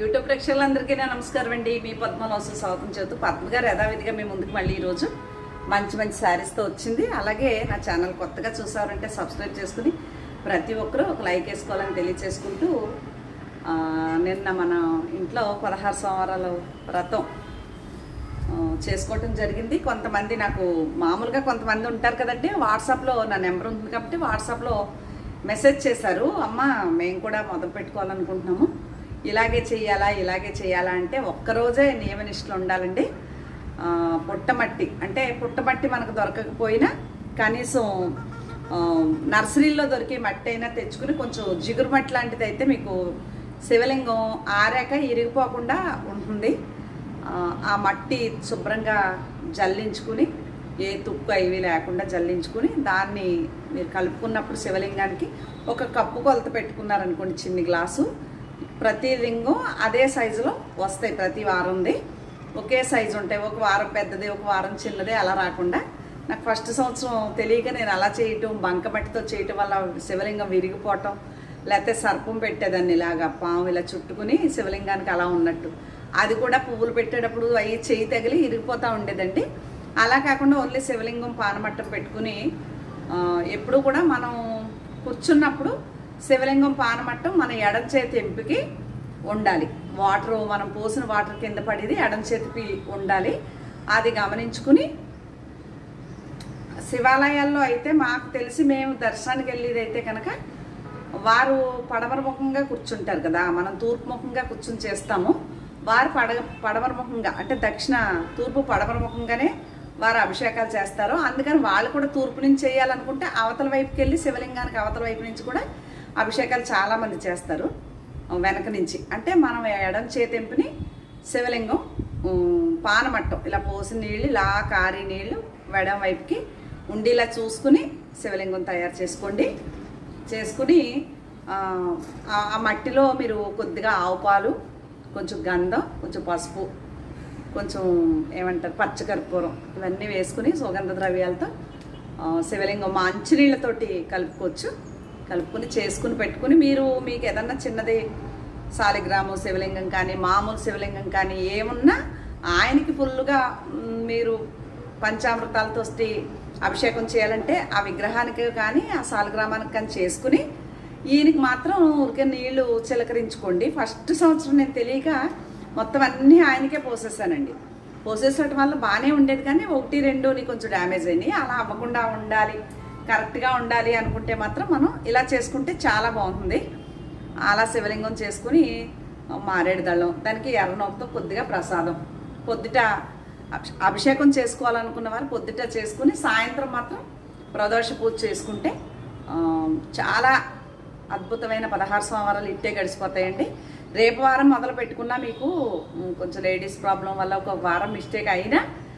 YouTube ప్రేక్షకులందరికీ నా నమస్కారం అండి మీ పద్మలోసు స్వాగతం చెబుతూ పద్మ గారు యథావిధిగా మీ ముందుకు మళ్ళీ ఈరోజు మంచి మంచి శారీస్తో వచ్చింది అలాగే నా ఛానల్ కొత్తగా చూసారంటే సబ్స్క్రైబ్ చేసుకుని ప్రతి ఒక్కరూ ఒక లైక్ వేసుకోవాలని తెలియచేసుకుంటూ ఆ, నిన్న మన ఇంట్లో పదహారు సంవత్సరాల వ్రతం ఆ, చేసుకోవటం జరిగింది కొంతమంది నాకు మామూలుగా కొంతమంది ఉంటారు కదండి వాట్సాప్లో నా నెంబర్ ఉంది కాబట్టి వాట్సాప్లో మెసేజ్ చేశారు అమ్మ మేము కూడా మొదలు పెట్టుకోవాలనుకుంటున్నాము ఇలాగే చేయాలా ఇలాగే చేయాలా అంటే ఒక్కరోజే నియమనిష్టలు ఉండాలండి ఆ, పుట్టమట్టి అంటే పుట్టమట్టి మనకు దొరకకపోయినా కనీసం ఆ, నర్సరీలో దొరికే మట్టి అయినా తెచ్చుకుని కొంచెం జిగురు మట్టి లాంటిది అయితే మీకు శివలింగం ఆరాక ఇరిగిపోకుండా ఉంటుంది ఆ, ఆ మట్టి శుభ్రంగా జల్లించుకుని ఏ తుక్కు ఇవి లేకుండా జల్లించుకుని దాన్ని మీరు కలుపుకున్నప్పుడు శివలింగానికి ఒక కప్పు కొలత పెట్టుకున్నారనుకోండి చిన్ని గ్లాసు ప్రతి లింగం అదే సైజులో వస్తాయి ప్రతి వారంది ఒకే సైజు ఉంటాయి ఒక వారం పెద్దది ఒక వారం చిన్నది అలా రాకుండా నాకు ఫస్ట్ సంవత్సరం తెలియక నేను అలా చేయటం బంకమట్టితో చేయటం వల్ల శివలింగం విరిగిపోవటం లేకపోతే సర్పం పెట్టేదాన్ని ఇలాగా పాము ఇలా చుట్టుకుని శివలింగానికి అలా ఉన్నట్టు అది కూడా పువ్వులు పెట్టేటప్పుడు అవి చేయి తగిలి ఇరిగిపోతూ ఉండేదండి అలా కాకుండా ఓన్లీ శివలింగం పానమట్టం పెట్టుకుని ఆ, ఎప్పుడు కూడా మనం కూర్చున్నప్పుడు శివలింగం పానమట్టం మన ఎడం చేతి ఎంపికి ఉండాలి వాటర్ మనం పోసిన వాటర్ కింద పడేది ఎడం చేతికి ఉండాలి అది గమనించుకుని శివాలయాల్లో అయితే మాకు తెలిసి మేము దర్శనానికి వెళ్ళేది అయితే కనుక వారు పడమర ముఖంగా కూర్చుంటారు కదా మనం తూర్పు ముఖంగా కూర్చుని చేస్తాము వారు పడ పడమర ముఖంగా అంటే దక్షిణ తూర్పు పడమర ముఖంగానే వారు అభిషేకాలు చేస్తారు అందుకని వాళ్ళు కూడా తూర్పు నుంచి చేయాలనుకుంటే అవతల వైపుకి వెళ్ళి శివలింగానికి అవతల వైపు నుంచి కూడా అభిషేకాలు చాలామంది చేస్తారు వెనక నుంచి అంటే మనం ఎడం చేతెంపుని శివలింగం ఉమ్, పానమట్టం ఇలా పోసిన నీళ్ళు ఇలా కారి నీళ్ళు వెడం వైపుకి ఉండేలా చూసుకుని శివలింగం తయారు చేసుకోండి చేసుకుని ఆ, ఆ- ఆ మట్టిలో మీరు కొద్దిగా ఆవు పాలు కొంచెం గంధం కొంచెం పసుపు కొంచెం ఏమంటారు పచ్చకర్పూరం ఇవన్నీ వేసుకుని సుగంధ ద్రవ్యాలతో ఆ, శివలింగం మంచినీళ్ళతోటి కలుపుకోవచ్చు కలుపుకొని చేసుకుని పెట్టుకుని మీరు మీకు ఏదన్నా చిన్నది సాలిగ్రాము శివలింగం కానీ మామూలు శివలింగం కానీ ఏమున్నా ఆయనకి ఫుల్గా మ్, మీరు పంచామృతాలతో స్టీ- అభిషేకం చేయాలంటే ఆ విగ్రహానికి కానీ ఆ సాలగ్రామానికి కానీ చేసుకుని ఈయనకి మాత్రం ఊరికే నీళ్లు చిలకరించుకోండి ఫస్ట్ సంవత్సరం నేను తెలియక మొత్తం అన్నీ ఆయనకే పోసేసానండి పోసేసడం వల్ల బాగానే ఉండేది కానీ ఒకటి రెండు నీ కొంచెం డ్యామేజ్ అయినాయి అలా అవ్వకుండా ఉండాలి కరెక్ట్గా ఉండాలి అనుకుంటే మాత్రం మనం ఇలా చేసుకుంటే చాలా బాగుంటుంది అలా శివలింగం చేసుకుని మారేడు దళం దానికి ఎర్రనొప్పుతో కొద్దిగా ప్రసాదం పొద్దుట అభి- అభిషేకం చేసుకోవాలనుకున్న వారు పొద్దుట చేసుకుని సాయంత్రం మాత్రం ప్రదోష పూజ చేసుకుంటే ఆ, చాలా అద్భుతమైన పదహారు సోమవారాలు ఇట్టే గడిచిపోతాయండి రేపు వారం మొదలు పెట్టుకున్నా మీకు ఉమ్, కొంచెం లేడీస్ ప్రాబ్లం వల్ల ఒక వారం మిస్టేక్ అయినా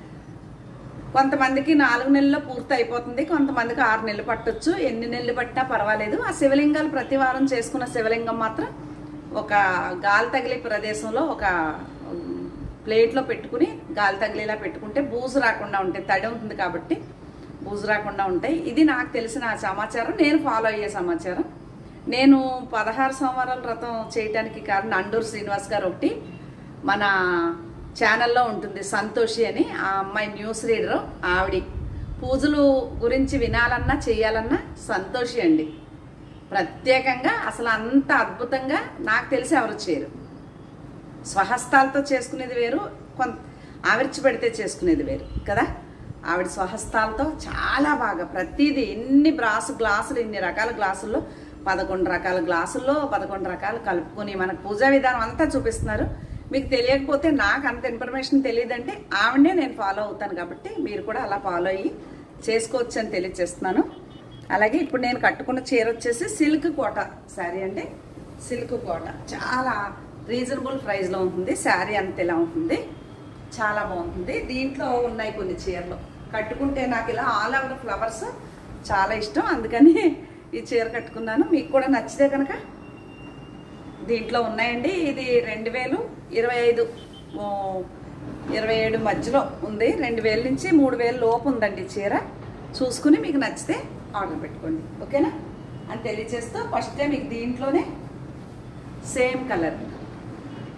కొంతమందికి నాలుగు నెలల్లో పూర్తి అయిపోతుంది కొంతమందికి ఆరు నెలలు పట్టొచ్చు ఎన్ని నెలలు పట్టినా పర్వాలేదు ఆ శివలింగాలు ప్రతి వారం చేసుకున్న శివలింగం మాత్రం ఒక గాలి తగిలే ప్రదేశంలో ఒక ఉమ్, ప్లేట్లో పెట్టుకుని గాలి తగిలేలా పెట్టుకుంటే బూజు రాకుండా ఉంటాయి తడి ఉంటుంది కాబట్టి బూజు రాకుండా ఉంటాయి ఇది నాకు తెలిసిన సమాచారం నేను ఫాలో అయ్యే సమాచారం నేను పదహారు సంవత్సరాల వ్రతం చేయటానికి కారణం అండూరు శ్రీనివాస్ గారు ఒకటి మన ఛానల్లో ఉంటుంది సంతోషి అని ఆ అమ్మాయి న్యూస్ రీడర్ ఆవిడ పూజలు గురించి వినాలన్నా చేయాలన్నా సంతోషి అండి ప్రత్యేకంగా అసలు అంత అద్భుతంగా నాకు తెలిసి ఎవరు చేయరు స్వహస్తాలతో చేసుకునేది వేరు కొంత ఆవిర్చి పెడితే చేసుకునేది వేరు కదా ఆవిడ స్వహస్తాలతో చాలా బాగా ప్రతిదీ ఎన్ని బ్రాసు గ్లాసులు ఇన్ని రకాల గ్లాసుల్లో పదకొండు రకాల గ్లాసుల్లో పదకొండు రకాలు కలుపుకొని మనకు పూజా విధానం అంతా చూపిస్తున్నారు మీకు తెలియకపోతే నాకు అంత ఇన్ఫర్మేషన్ తెలియదంటే ఆవిడనే నేను ఫాలో అవుతాను కాబట్టి మీరు కూడా అలా ఫాలో అయ్యి చేసుకోవచ్చు అని తెలియజేస్తున్నాను అలాగే ఇప్పుడు నేను కట్టుకున్న చీర వచ్చేసి సిల్క్ కోట శారీ అంటే సిల్క్ కోట చాలా రీజనబుల్ ప్రైస్లో ఉంటుంది శారీ అంత ఇలా ఉంటుంది చాలా బాగుంటుంది దీంట్లో ఉన్నాయి కొన్ని చీరలు కట్టుకుంటే నాకు ఇలా ఆల్ ఓవర్ ఫ్లవర్స్ చాలా ఇష్టం అందుకని ఈ చీర కట్టుకున్నాను మీకు కూడా నచ్చితే కనుక దీంట్లో ఉన్నాయండి ఇది రెండు వేలు ఇరవై ఐదు ఓ, ఇరవై ఏడు మధ్యలో ఉంది రెండు వేల నుంచి మూడు వేలు లోపు ఉందండి ఈ చీర చూసుకుని మీకు నచ్చితే ఆర్డర్ పెట్టుకోండి ఓకేనా అని తెలియచేస్తూ ఫస్ట్ మీకు దీంట్లోనే సేమ్ కలర్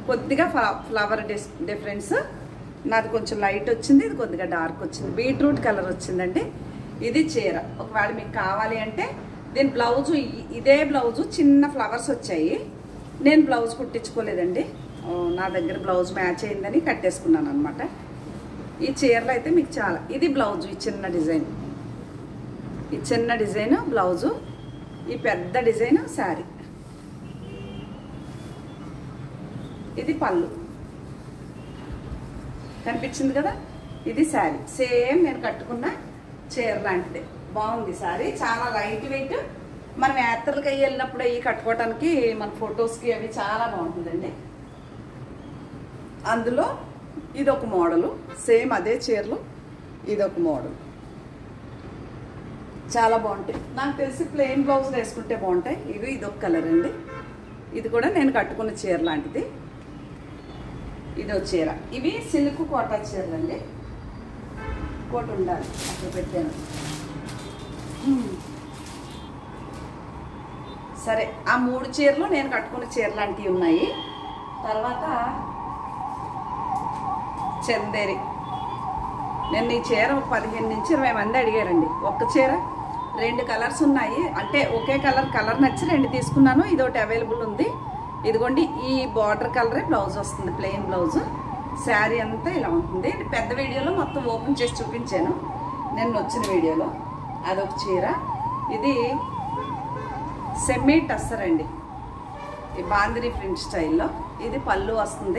కొద్దిగా ఫ్ల- ఫ్లవర్ డిస్ డిఫరెన్స్ నాది కొంచెం లైట్ వచ్చింది ఇది కొద్దిగా డార్క్ వచ్చింది బీట్రూట్ కలర్ వచ్చిందండి ఇది చీర ఒకవేళ మీకు కావాలి అంటే దీని బ్లౌజు ఇ- ఇదే బ్లౌజు చిన్న ఫ్లవర్స్ వచ్చాయి నేను బ్లౌజ్ కుట్టించుకోలేదండి ఓ, నా దగ్గర బ్లౌజ్ మ్యాచ్ అయిందని కట్టేసుకున్నాను అనమాట ఈ చీరలు అయితే మీకు చాలా ఇది బ్లౌజు ఈ చిన్న డిజైన్ ఈ చిన్న డిజైన్ బ్లౌజు ఈ పెద్ద డిజైన్ శారీ ఇది పళ్ళు కనిపించింది కదా ఇది శారీ సేమ్ నేను కట్టుకున్న చీర లాంటిదే బాగుంది శారీ చాలా లైట్ వెయిట్ మనం యాత్రలకి అయ్యి వెళ్ళినప్పుడు అవి కట్టుకోవడానికి మన ఫొటోస్కి అవి చాలా బాగుంటుందండి అందులో ఇది ఒక మోడలు సేమ్ అదే చీరలు ఇది ఒక మోడల్ చాలా బాగుంటాయి నాకు తెలిసి ప్లెయిన్ బ్లౌజ్ వేసుకుంటే బాగుంటాయి ఇది ఇది ఒక కలర్ అండి ఇది కూడా నేను కట్టుకున్న చీర లాంటిది ఇది ఒక చీర ఇవి సిల్క్ కోటా చీరలు అండి కోట ఉండాలి అక్కడ పెట్టాను హ్మ్. సరే ఆ మూడు చీరలు నేను కట్టుకున్న చీర లాంటివి ఉన్నాయి తర్వాత చందేరి నేను ఈ చీర ఒక పదిహేను నుంచి ఇరవై మంది అడిగారండి ఒక్క చీర రెండు కలర్స్ ఉన్నాయి అంటే ఒకే కలర్ కలర్ నచ్చి రెండు తీసుకున్నాను ఇది ఒకటి అవైలబుల్ ఉంది ఇదిగోండి ఈ బార్డర్ కలరే బ్లౌజ్ వస్తుంది ప్లెయిన్ బ్లౌజ్ శారీ అంతా ఇలా ఉంటుంది ఇది పెద్ద వీడియోలో మొత్తం ఓపెన్ చేసి చూపించాను నేను వచ్చిన వీడియోలో అదొక చీర ఇది సెమీ టస్సర్ అండి ఈ బాందిని ప్రింట్ స్టైల్లో ఇది పళ్ళు వస్తుంది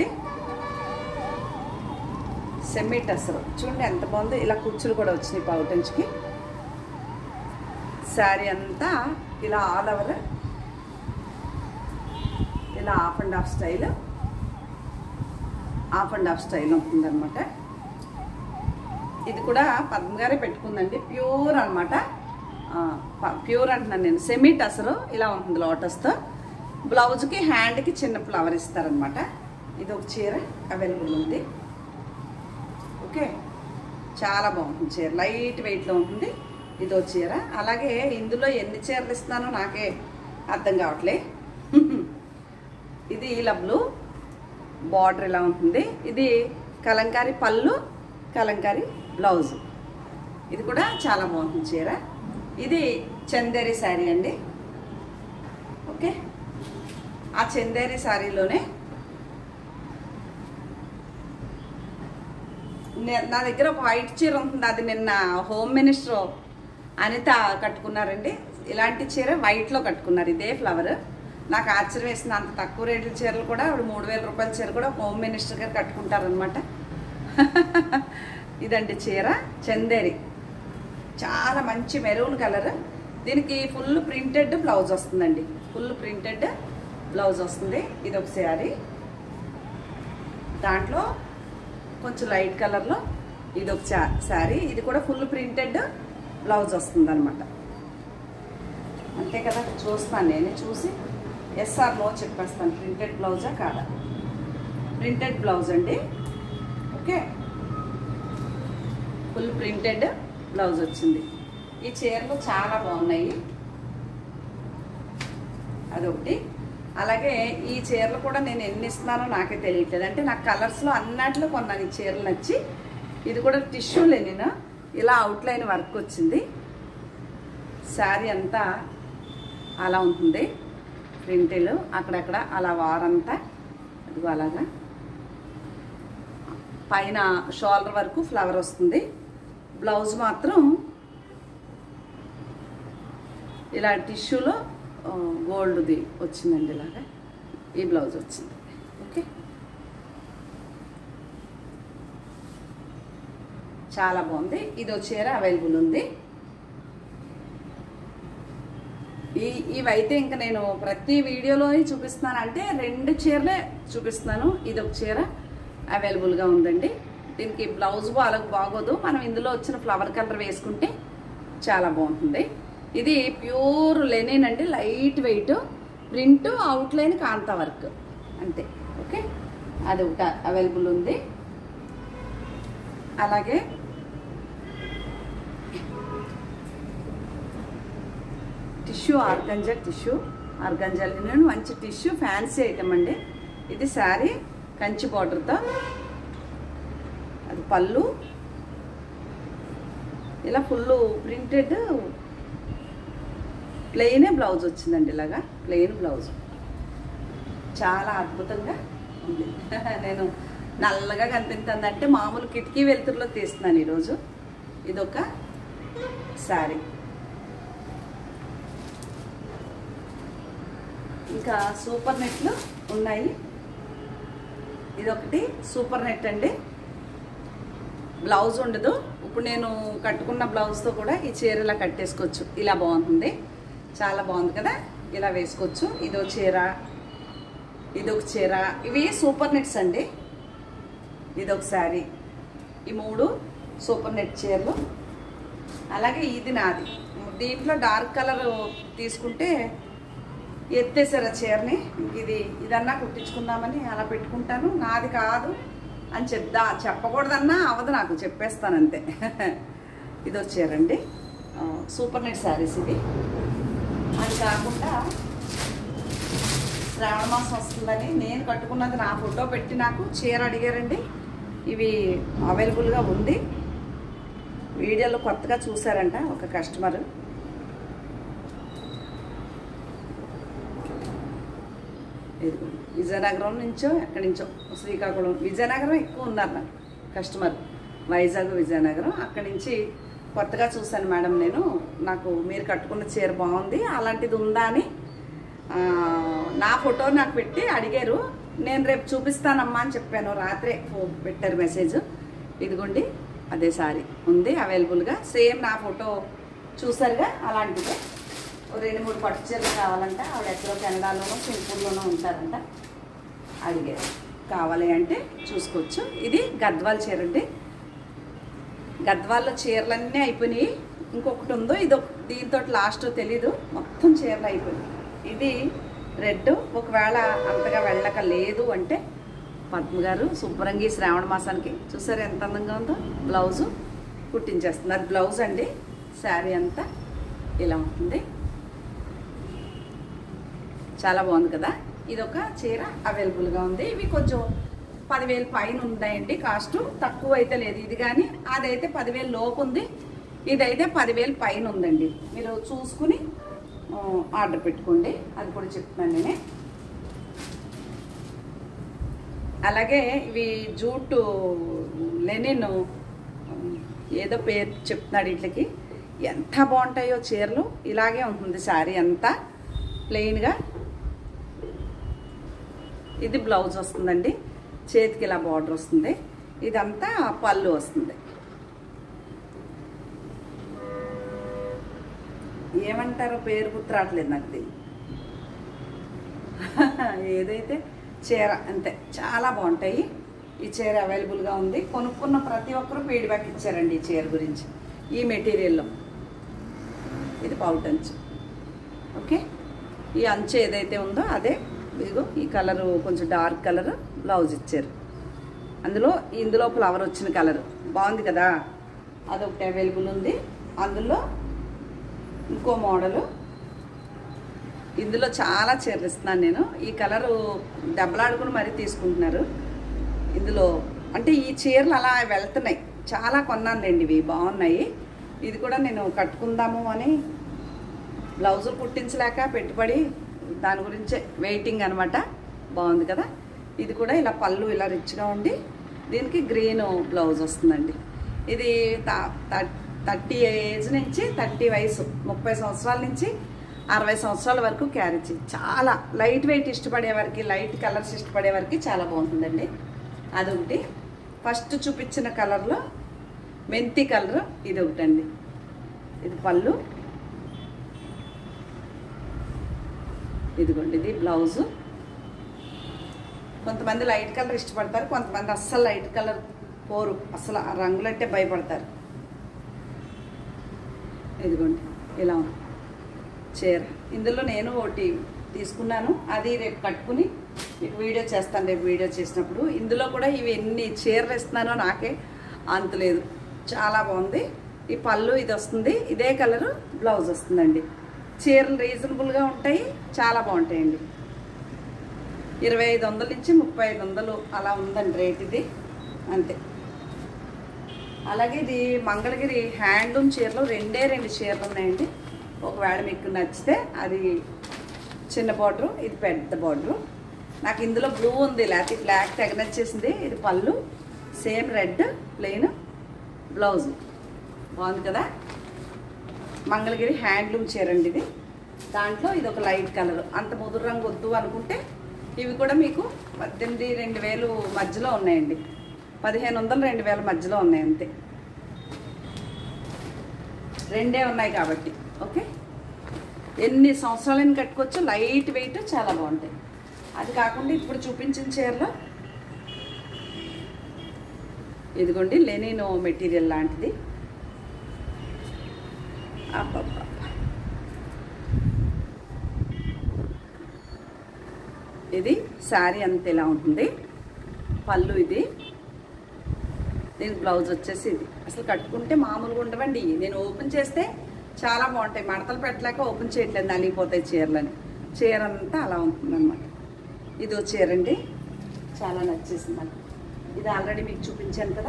సెమీ టసర్ చూడండి ఎంత బాగుందో ఇలా కుచ్చులు కూడా వచ్చినాయి పౌటంచ్కి శారీ అంతా ఇలా ఆల్ ఓవర్ ఇలా half and half style half and half style ఉంటుందన్నమాట ఇది కూడా పద్మ గారే పెట్టుకుందండి ప్యూర్ అనమాట ప్యూర్ అంటున్నాను నేను సెమీ టసరు ఇలా ఉంటుంది లోటస్తో బ్లౌజ్కి హ్యాండ్కి చిన్న ఫ్లవర్ ఇస్తారనమాట ఇది ఒక చీర అవైలబుల్ ఉంది ఓకే చాలా బాగుంటుంది చీర లైట్ వెయిట్లో ఉంటుంది ఇదో చీర అలాగే ఇందులో ఎన్ని చీరలు ఇస్తున్నానో నాకే అర్థం కావట్లే ఇది ఇలా బ్లూ బార్డర్ ఇలా ఉంటుంది ఇది కలంకారీ పళ్ళు కలంకారీ బ్లౌజ్ ఇది కూడా చాలా బాగుంటుంది చీర ఇది చందేరి శారీ అండి ఓకే ఆ చందేరి శారీలోనే నే- నా దగ్గర ఒక వైట్ చీర ఉంటుంది అది నిన్న హోమ్ మినిస్టర్ అనిత కట్టుకున్నారండి ఇలాంటి చీర వైట్లో కట్టుకున్నారు ఇదే ఫ్లవర్ నాకు ఆశ్చర్యం వేసింది అంత తక్కువ రేట్ల చీరలు కూడా ఆవిడ మూడు వేల రూపాయల చీర కూడా హోమ్ మినిస్టర్ గారు కట్టుకుంటారనమాట ఇదండి చీర చందేరి చాలా మంచి మెరూన్ కలర్ దీనికి ఫుల్ ప్రింటెడ్ బ్లౌజ్ వస్తుందండి ఫుల్ ప్రింటెడ్ బ్లౌజ్ వస్తుంది ఇది ఒక శారీ దాంట్లో కొంచెం లైట్ కలర్లో ఇది ఒక చా శారీ ఇది కూడా ఫుల్ ప్రింటెడ్ బ్లౌజ్ వస్తుంది అనమాట అంతే కదా చూస్తాను నేనే చూసి ఎస్ఆర్ నో చెప్పేస్తాను ప్రింటెడ్ బ్లౌజా కాదా ప్రింటెడ్ బ్లౌజ్ అండి ఓకే ఫుల్ ప్రింటెడ్ బ్లౌజ్ వచ్చింది ఈ చీరలు చాలా బాగున్నాయి అదొకటి అలాగే ఈ చీరలు కూడా నేను ఎన్ని ఇస్తున్నానో నాకే తెలియట్లేదు అంటే నాకు కలర్స్లో అన్నట్లో కొన్నాను ఈ చీరలు నచ్చి ఇది కూడా టిష్యూ లెనిన్ ఇలా అవుట్లైన్ వర్క్ వచ్చింది శారీ అంతా అలా ఉంటుంది ప్రింటెలు అక్కడక్కడ అలా వారంతా ఇదిగో అలాగా పైన షోల్డర్ వరకు ఫ్లవర్ వస్తుంది బ్లౌజ్ మాత్రం ఇలా టిష్యూలో ఆ, గోల్డ్ది వచ్చిందండి ఇలాగా ఈ బ్లౌజ్ వచ్చింది ఓకే చాలా బాగుంది ఇది చీర అవైలబుల్ ఉంది ఈ ఇవైతే ఇంకా నేను ప్రతి వీడియోలో చూపిస్తున్నాను అంటే రెండు చీరలే చూపిస్తున్నాను ఇది ఒక చీర అవైలబుల్గా ఉందండి దీనికి బ్లౌజ్ అలాగ బాగోదు మనం ఇందులో వచ్చిన ఫ్లవర్ కలర్ వేసుకుంటే చాలా బాగుంటుంది ఇది ప్యూర్ లెనిన్ అండి light weight print outline kantha work అంతే ఓకే అది ఒకటి అవైలబుల్ ఉంది అలాగే tissue organza tissue organza linen మంచి టిష్యూ ఫ్యాన్సీ ఐటమ్ అండి ఇది శారీ కంచి బార్డర్తో అది పళ్ళు ఇలా ఫుల్ ప్రింటెడ్ ప్లెయినే బ్లౌజ్ వచ్చిందండి ఇలాగా ప్లెయిన్ బ్లౌజ్ చాలా అద్భుతంగా ఉంది నేను నల్లగా కనిపిస్తుంది అంటే మామూలు కిటికీ వెలుతురులో తీస్తున్నాను ఈరోజు ఇదొక శారీ ఇంకా సూపర్ నెట్లు ఉన్నాయి ఇదొకటి సూపర్ నెట్ అండి బ్లౌజ్ ఉండదు ఇప్పుడు నేను కట్టుకున్న బ్లౌజ్తో కూడా ఈ చీర ఇలా కట్టేసుకోవచ్చు ఇలా బాగుంటుంది చాలా బాగుంది కదా ఇలా వేసుకోవచ్చు ఇదో చీర ఇదొక చీర ఇవి సూపర్ నెట్స్ అండి ఇదొక శారీ ఈ మూడు సూపర్ నెట్ చీరలు అలాగే ఇది నాది దీంట్లో డార్క్ కలర్ తీసుకుంటే ఎత్తేసారు ఆ చీరని ఇంక ఇది ఇదన్నా కుట్టించుకుందామని అలా పెట్టుకుంటాను నాది కాదు అని చెప్దా చెప్పకూడదన్నా అవదు నాకు చెప్పేస్తాను అంతే ఇది వచ్చారండి సూపర్ నెట్ శారీస్ ఇవి అది కాకుండా శ్రావణ మాసం వస్తుందని నేను కట్టుకున్నది నా ఫోటో పెట్టి నాకు చీర అడిగారండి ఇవి అవైలబుల్గా ఉంది వీడియోలో కొత్తగా చూసారంట ఒక కస్టమర్ ఇదిగో విజయనగరం నుంచో ఎక్కడి నుంచో శ్రీకాకుళం విజయనగరం ఎక్కువ ఉన్నారు నాకు కస్టమర్ వైజాగ్ విజయనగరం అక్కడి నుంచి కొత్తగా చూశాను మేడం నేను నాకు మీరు కట్టుకున్న చీర బాగుంది అలాంటిది ఉందా అని ఆ, నా ఫోటో నాకు పెట్టి అడిగారు నేను రేపు చూపిస్తానమ్మా అని చెప్పాను రాత్రే ఫో- పెట్టారు మెసేజ్ ఇదిగోండి అదే సారీ ఉంది అవైలబుల్గా సేమ్ నా ఫోటో చూసారుగా అలాంటిదే ఓ రెండు మూడు పట్టు చీరలు కావాలంట ఆవిడ ఎక్కడో కెనడాలోనో సింగపూర్లోనో ఉంటారంట అడిగారు కావాలి అంటే చూసుకోవచ్చు ఇది గద్వాల్ చీర అండి గద్వాల్లో చీరలన్నీ అయిపోయినాయి ఇంకొకటి ఉందో ఇది దీంతో లాస్ట్ తెలీదు మొత్తం చీరలు అయిపోయినాయి ఇది రెడ్ ఒకవేళ అంతగా వెళ్ళక లేదు అంటే పద్మ గారు శుభ్రంగా ఈ శ్రావణ మాసానికి చూసారు ఎంత అందంగా ఉందో బ్లౌజు కుట్టించేస్తుంది అది బ్లౌజ్ అండి శారీ అంతా ఇలా ఉంటుంది చాలా బాగుంది కదా ఇది ఒక చీర అవైలబుల్గా ఉంది ఇవి కొంచెం పదివేలు పైన ఉన్నాయండి కాస్ట్ తక్కువ అయితే లేదు ఇది కానీ అదైతే పదివేలు లోపు ఉంది ఇదైతే పదివేలు పైన ఉందండి మీరు చూసుకుని ఆ, ఆర్డర్ పెట్టుకోండి అది కూడా చెప్తున్నాను నేనే అలాగే ఇవి జూట్ లెనిన్ ఏదో పేరు చెప్తున్నాడు వీటికి ఎంత బాగుంటాయో చీరలు ఇలాగే ఉంటుంది శారీ అంతా ప్లెయిన్గా ఇది బ్లౌజ్ వస్తుందండి చేతికి ఇలా బార్డర్ వస్తుంది ఇదంతా పళ్ళు వస్తుంది ఏమంటారో పేరు గుర్తురావట్లేదు నాకు దీన్ని ఏదైతే చీర అంతే చాలా బాగుంటాయి ఈ చీర అవైలబుల్గా ఉంది కొనుక్కున్న ప్రతి ఒక్కరూ ఫీడ్బ్యాక్ ఇచ్చారండి ఈ చీర గురించి ఈ మెటీరియల్లో ఇది పౌట్ అంచు ఓకే ఈ అంచు ఏదైతే ఉందో అదే ఇదిగో ఈ కలరు కొంచెం డార్క్ కలర్ బ్లౌజ్ ఇచ్చారు అందులో ఇందులో ఫ్లవర్ వచ్చిన కలర్ బాగుంది కదా అదొకటి అవైలబుల్ ఉంది అందులో ఇంకో మోడలు ఇందులో చాలా చీరలు ఇస్తున్నాను నేను ఈ కలరు దెబ్బలాడుకుని మరీ తీసుకుంటున్నారు ఇందులో అంటే ఈ చీరలు అలా వెళ్తున్నాయి చాలా కొన్నానులేండి ఇవి బాగున్నాయి ఇది కూడా నేను కట్టుకుందాము అని బ్లౌజులు కుట్టించలేక పెట్టుబడి దాని గురించే వెయిటింగ్ అనమాట బాగుంది కదా ఇది కూడా ఇలా పళ్ళు ఇలా రిచ్గా ఉండి దీనికి గ్రీన్ బ్లౌజ్ వస్తుందండి ఇది థర్టీ ఏజ్ నుంచి థర్టీ వయసు ముప్పై సంవత్సరాల నుంచి అరవై సంవత్సరాల వరకు క్యారీ చేయి చాలా లైట్ వెయిట్ ఇష్టపడే వారికి లైట్ కలర్స్ ఇష్టపడే వారికి చాలా బాగుంటుందండి అదొకటి ఫస్ట్ చూపించిన కలర్లో మెంతి కలర్ ఇది ఒకటండి ఇది పళ్ళు ఇదిగోండి ఇది బ్లౌజు కొంతమంది లైట్ కలర్ ఇష్టపడతారు కొంతమంది అస్సలు లైట్ కలర్ పోరు అసలు ఆ రంగులంటే భయపడతారు ఇదిగోండి ఇలా ఉంది చీర ఇందులో నేను ఒకటి తీసుకున్నాను అది రేపు కట్టుకుని మీకు వీడియో చేస్తాను రేపు వీడియో చేసినప్పుడు ఇందులో కూడా ఇవి ఎన్ని చీరలు ఇస్తున్నానో నాకే అంతలేదు చాలా బాగుంది ఈ పళ్ళు ఇది వస్తుంది ఇదే కలరు బ్లౌజ్ వస్తుందండి చీరలు రీజనబుల్గా ఉంటాయి చాలా బాగుంటాయండి ఇరవై ఐదు వందల నుంచి ముప్పై ఐదు వందలు అలా ఉందండి రేట్ ఇది అంతే అలాగే ఇది మంగళగిరి హ్యాండ్లూమ్ చీరలు రెండే రెండు చీరలు ఉన్నాయండి ఒకవేళ మీకు నచ్చితే అది చిన్న బార్డరు ఇది పెద్ద బార్డరు నాకు ఇందులో బ్లూ ఉంది లేకపోతే బ్లాక్ తెగ నచ్చేసింది ఇది పళ్ళు సేమ్ రెడ్ ప్లెయిన్ బ్లౌజ్ బాగుంది కదా మంగళగిరి హ్యాండ్లూమ్ చీర అండి ఇది దాంట్లో ఇది ఒక లైట్ కలర్ అంత ముదురు రంగు వద్దు అనుకుంటే ఇవి కూడా మీకు పద్దెనిమిది రెండు వేలు మధ్యలో ఉన్నాయండి పదిహేను వందలు రెండు వేల మధ్యలో ఉన్నాయి అంతే రెండే ఉన్నాయి కాబట్టి ఓకే ఎన్ని సంవత్సరాలైనా కట్టుకోవచ్చు లైట్ వెయిట్ చాలా బాగుంటాయి అది కాకుండా ఇప్పుడు చూపించిన చీరలో ఇదిగోండి లెనినో మెటీరియల్ లాంటిది అబ్బబ్బా ఇది శారీ అంత ఇలా ఉంటుంది పళ్ళు ఇది దీని బ్లౌజ్ వచ్చేసి ఇది అసలు కట్టుకుంటే మామూలుగా ఉండవండి నేను ఓపెన్ చేస్తే చాలా బాగుంటాయి మడతలు పెట్టలేక ఓపెన్ చేయట్లేదు నలిగిపోతాయి చీరలని చీర అంతా అలా ఉంటుందన్నమాట ఇది ఓ చీర అండి చాలా నచ్చేసింది నాకు ఇది ఆల్రెడీ మీకు చూపించాను కదా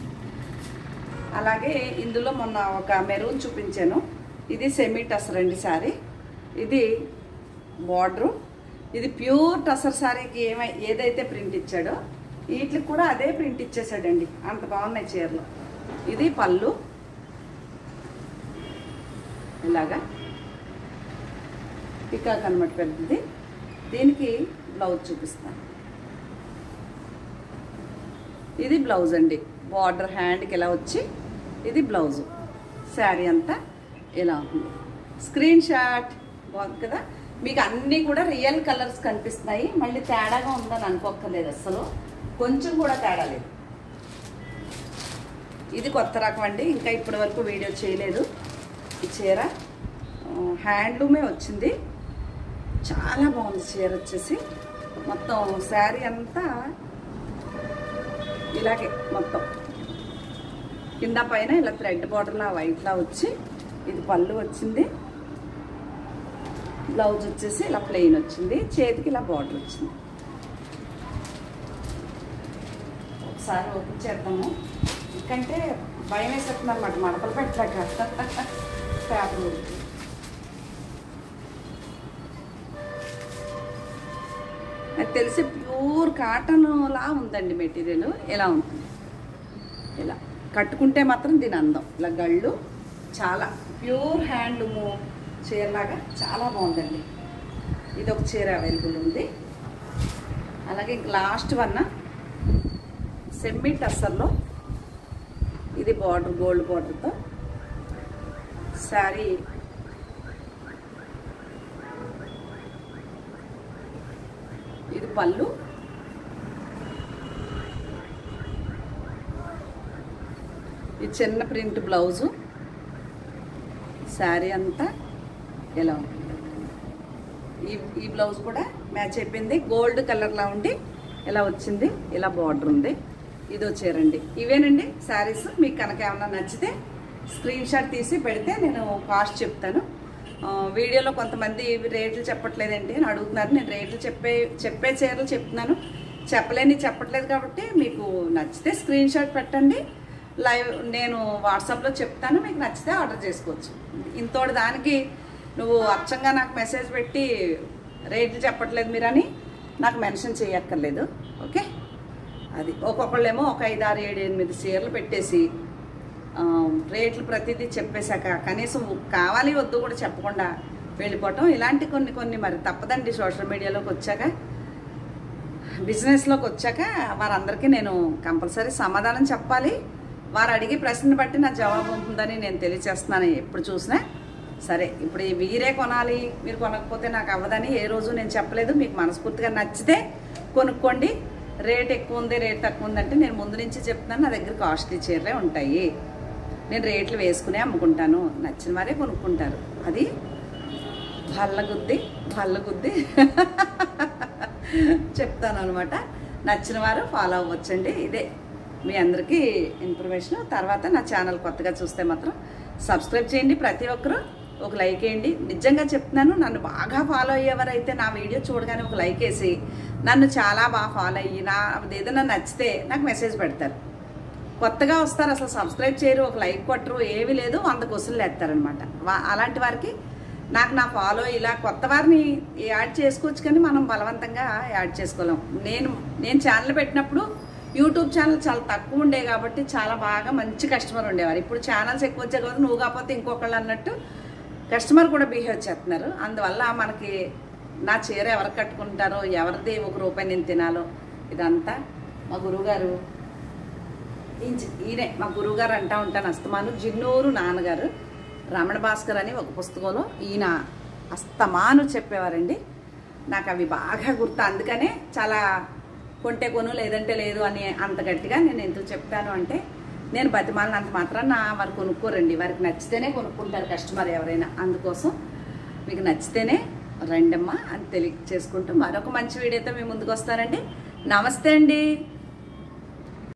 అలాగే ఇందులో మొన్న ఒక మెరూన్ చూపించాను ఇది సెమీ టసర్ అండి శారీ ఇది బార్డరు ఇది ప్యూర్ టసర్ శారీకి ఏమై ఏదైతే ప్రింట్ ఇచ్చాడో వీటికి కూడా అదే ప్రింట్ ఇచ్చేసాడండి అంత బాగున్నాయి చీరలు ఇది పళ్ళు ఇలాగా పికాక్ అనమాట పెద్దది దీనికి బ్లౌజ్ చూపిస్తాను ఇది బ్లౌజ్ అండి బార్డర్ హ్యాండ్కి ఇలా వచ్చి ఇది బ్లౌజు శారీ అంతా ఇలా ఉంటుంది స్క్రీన్ షాట్ బాగుంది కదా మీకు అన్నీ కూడా రియల్ కలర్స్ కనిపిస్తున్నాయి మళ్ళీ తేడాగా ఉందని అనుకోక్కర్లేదు అసలు కొంచెం కూడా తేడా లేదు ఇది కొత్త రకం అండి ఇంకా ఇప్పటి వరకు వీడియో చేయలేదు ఈ చీర ఆ, హ్యాండ్లూమే వచ్చింది చాలా బాగుంది చీర వచ్చేసి మొత్తం శారీ అంతా ఇలాగే మొత్తం కింద పైన ఇలా థ్రెడ్ బార్డర్లా వైట్లా వచ్చి ఇది పళ్ళు వచ్చింది బ్లౌజ్ వచ్చేసి ఇలా ప్లెయిన్ వచ్చింది చేతికి ఇలా బార్డర్ వచ్చింది ఒకసారి ఓపెన్ చేద్దాము ఎందుకంటే భయం వేసేస్తుంది అనమాట మడతలు పెట్టలేక పేపర్ ఊరికి. నాకు తెలిసి ప్యూర్ కాటన్ లా ఉందండి మెటీరియల్ ఇలా ఉంటుంది ఇలా కట్టుకుంటే మాత్రం దీని అందం ఇలా గళ్ళు చాలా ప్యూర్ హ్యాండ్లూము చీరలాగా చాలా బాగుందండి ఇది ఒక చీర అవైలబుల్ ఉంది అలాగే ఇంక లాస్ట్ వన్ సెమ్మీ టస్సర్లో ఇది బార్డర్ గోల్డ్ బార్డర్తో శారీ ఇది పళ్ళు ఈ చిన్న ప్రింట్ బ్లౌజు శారీ అంతా ఎలా ఉంటుంది ఈ ఈ బ్లౌజ్ కూడా మ్యాచ్ అయిపోయింది గోల్డ్ కలర్లా ఉండి ఇలా వచ్చింది ఇలా బార్డర్ ఉంది ఇది వచ్చారండి ఇవేనండి శారీస్ మీకు కనుక ఏమన్నా నచ్చితే స్క్రీన్ షాట్ తీసి పెడితే నేను కాస్ట్ చెప్తాను ఆ, వీడియోలో కొంతమంది రేట్లు చెప్పట్లేదండి అని అడుగుతున్నారు నేను రేట్లు చెప్పే చెప్పే చీరలు చెప్తున్నాను చెప్పలేని చెప్పట్లేదు కాబట్టి మీకు నచ్చితే స్క్రీన్ షాట్ పెట్టండి లైవ్ నేను వాట్సాప్లో చెప్తాను మీకు నచ్చితే ఆర్డర్ చేసుకోవచ్చు ఇంతోటి దానికి నువ్వు అచ్చంగా నాకు మెసేజ్ పెట్టి రేట్లు చెప్పట్లేదు మీరని నాకు మెన్షన్ చేయక్కర్లేదు ఓకే అది ఒక్కొక్కళ్ళేమో ఒక ఐదు ఆరు ఏడు ఎనిమిది చీరలు పెట్టేసి ఆ, రేట్లు ప్రతిదీ చెప్పేశాక కనీసం కావాలి వద్దు కూడా చెప్పకుండా వెళ్ళిపోవటం ఇలాంటి కొన్ని కొన్ని మరి తప్పదండి సోషల్ మీడియాలోకి వచ్చాక బిజినెస్లోకి వచ్చాక వారందరికీ నేను కంపల్సరీ సమాధానం చెప్పాలి వారు అడిగే ప్రశ్న బట్టి నా జవాబు ఉంటుందని నేను తెలియచేస్తున్నాను ఎప్పుడు చూసినా సరే ఇప్పుడు ఈ వీరే కొనాలి మీరు కొనకపోతే నాకు అవ్వదని ఏ రోజు నేను చెప్పలేదు మీకు మనస్ఫూర్తిగా నచ్చితే కొనుక్కోండి రేట్ ఎక్కువ ఉంది రేట్ తక్కువ ఉందంటే నేను ముందు నుంచి చెప్తున్నాను నా దగ్గర కాస్ట్లీ చీరలే ఉంటాయి నేను రేట్లు వేసుకునే అమ్ముకుంటాను నచ్చిన వారే కొనుక్కుంటారు అది భల్లగుద్ది భల్లగుద్ది చెప్తాను అనమాట నచ్చిన వారు ఫాలో అవ్వచ్చండి ఇదే మీ అందరికీ ఇన్ఫర్మేషన్ తర్వాత నా ఛానల్ కొత్తగా చూస్తే మాత్రం సబ్స్క్రైబ్ చేయండి ప్రతి ఒక్కరూ ఒక లైక్ వేయండి నిజంగా చెప్తున్నాను నన్ను బాగా ఫాలో అయ్యేవారైతే నా వీడియో చూడగానే ఒక లైక్ వేసి నన్ను చాలా బాగా ఫాలో అయ్యి నా ఏదైనా నచ్చితే నాకు మెసేజ్ పెడతారు కొత్తగా వస్తారు అసలు సబ్స్క్రైబ్ చేయరు ఒక లైక్ కొట్టరు ఏమీ లేదు వంద క్వశ్చన్లు వేస్తారనమాట అలాంటి వారికి నాకు నా ఫాలో ఇలా కొత్త వారిని యాడ్ చేసుకోవచ్చు కానీ మనం బలవంతంగా యాడ్ చేసుకోలేం నేను నేను ఛానల్ పెట్టినప్పుడు యూట్యూబ్ ఛానల్ చాలా తక్కువ ఉండే కాబట్టి చాలా బాగా మంచి కస్టమర్ ఉండేవారు ఇప్పుడు ఛానల్స్ ఎక్కువ వచ్చాయి కాబట్టి నువ్వు కాకపోతే ఇంకొకళ్ళు అన్నట్టు కస్టమర్ కూడా బిహేవ్ చేస్తున్నారు అందువల్ల మనకి నా చీర ఎవరు కట్టుకుంటారో ఎవరిది ఒక రూపాయి నేను తినాలో ఇదంతా మా గురువుగారు ఈయన- ఈయనే మా గురువుగారు అంటా ఉంటాను అస్తమాను జిన్నూరు నాన్నగారు రమణ భాస్కర్ అని ఒక పుస్తకంలో ఈయన అస్తమాను చెప్పేవారండి నాకు అవి బాగా గుర్తు అందుకనే చాలా కొంటే కొను లేదంటే లేదు అని అంత గట్టిగా నేను ఎందుకు చెప్తాను అంటే నేను బతిమాలినంత మాత్రం నా వారు కొనుక్కోరండి వారికి నచ్చితేనే కొనుక్కుంటారు కస్టమర్ ఎవరైనా అందుకోసం మీకు నచ్చితేనే రండమ్మా అని తెలియచేసుకుంటూ మరొక మంచి వీడియోతో మీ ముందుకు వస్తానండి నమస్తే అండి